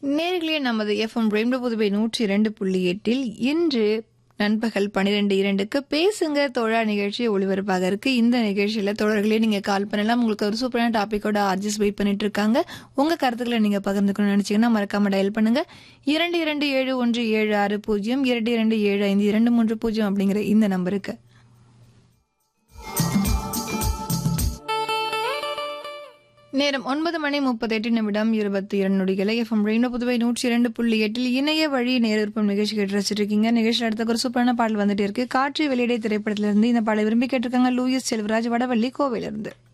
நேர்களே நமது FM rainbow Puduvai நூற்றி இரண்டு புள்ளி எட்டில் இன்று நண்பகல் பன்னிரெண்டு இரண்டுக்கு பேசுங்க தோழா நிகழ்ச்சி ஒளிபரப்பாக இருக்கு இந்த நிகழ்ச்சியில தோழர்களே நீங்க கால் பண்ணலாம் உங்களுக்கு ஒரு சூப்பரான டாபிக்கோட ஆர்ஜிஸ் வெயிட் பண்ணிட்டு இருக்காங்க உங்க கருத்துக்களை நீங்க பகிர்ந்துக்கணும்னு நினைச்சீங்கன்னா மறக்காம டயல் பண்ணுங்க இரண்டு இரண்டு ஏழு ஒன்று ஏழு ஆறு பூஜ்ஜியம் இரண்டு இரண்டு ஏழு ஐந்து இரண்டு மூன்று பூஜ்ஜியம் அப்படிங்கிற இந்த நம்பருக்கு நேரம் ஒன்பது மணி முப்பத்தி எட்டு நிமிடம் இருபத்தி இரண்டு நொடிகளை எஃப்எம் ரெயினோ புதுவை நூற்றி இரண்டு புள்ளி எட்டில் இணைய வழி நேரிருப்பம் நிகழ்ச்சி கேட்டு ரசிச்சிருக்கீங்க நிகழ்ச்சியில் அடுத்த ஒரு சூப்பரான பாடல் வந்துட்டு இருக்கு காற்று வெளியிடை திரைப்படத்திலிருந்து இந்த பாடலை விரும்பி கேட்டிருக்காங்க லூயிஸ் செல்வராஜ் வடவள்ளி கோவையிலிருந்து